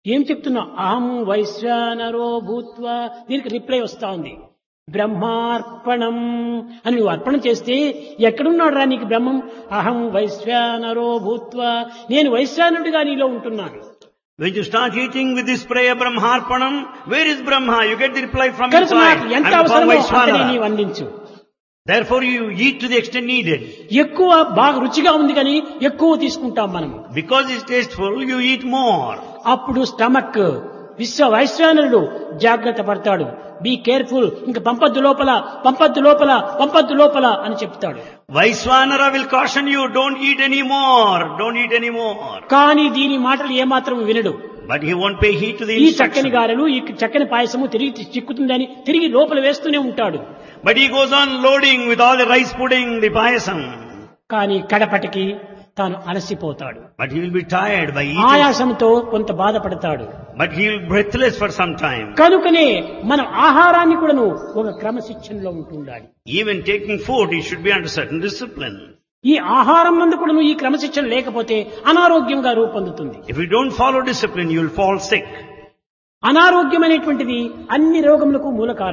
ఏం చెప్తున్నా అహం వైశ్వానరో భూత్వా దీనికి రిప్లై వస్తా ఉంది బ్రహ్మార్పణం అని నువ్వు అర్పణం చేస్తే ఎక్కడున్నాడు రా నీకు బ్రహ్మం అహం వైశ్వానరో భూత్వా నేను వైశ్వానుడిగా నీలో ఉంటున్నాను When you start eating with this prayer Brahmarpanam, where is Brahma? You get the reply from కనుక inside. నాకు ఎంత I'm from అవసరమో అంతనే Vaishwanara. నీవు అందించు Therefore you eat to the extent needed. ఎక్కువ బాగా రుచిగా ఉంది కానీ ఎక్కువ తీసుకుంటాం మనం Because it's tasteful, you eat more. అప్పుడు స్టమక్ విశ్వ వైశ్వానరుడు జాగ్రత్త పడతాడు బీ కేర్ఫుల్ ఇంక పంపద్దు లోపల పంపద్దు లోపల పంపద్దు లోపల అని చెప్తాడు Vaishwanara will caution you, don't eat any more, don't eat any more. కానీ దీని మాటలు ఏమాత్రం వినడు But he won't pay heed to the ఈ చక్కని instruction. గారెలు ఈ చక్కని పాయసము తిరిగి చిక్కుతుందని తిరిగి లోపల వేస్తూనే ఉంటాడు But he goes on loading with all the rice pudding, the payasam. కానీ కడపటికి తాను అలసిపోతాడు But he will be tired by eating. ఆయాసంతో కొంత బాధపడతాడు But he will be breathless for some time. కనుకనే మనం ఆహారాన్ని కూడాను ఒక క్రమశిక్షణలో ఉంటుండాలి Even taking food, he should be under certain discipline. ఈ ఆహారం నందు కూడాను ఈ క్రమశిక్షణ లేకపోతే అనారోగ్యంగా రూపొందుతుంది If you don't follow discipline, you will fall sick. అనారోగ్యం అనేటువంటిది అన్ని రోగములకు మూల కారణం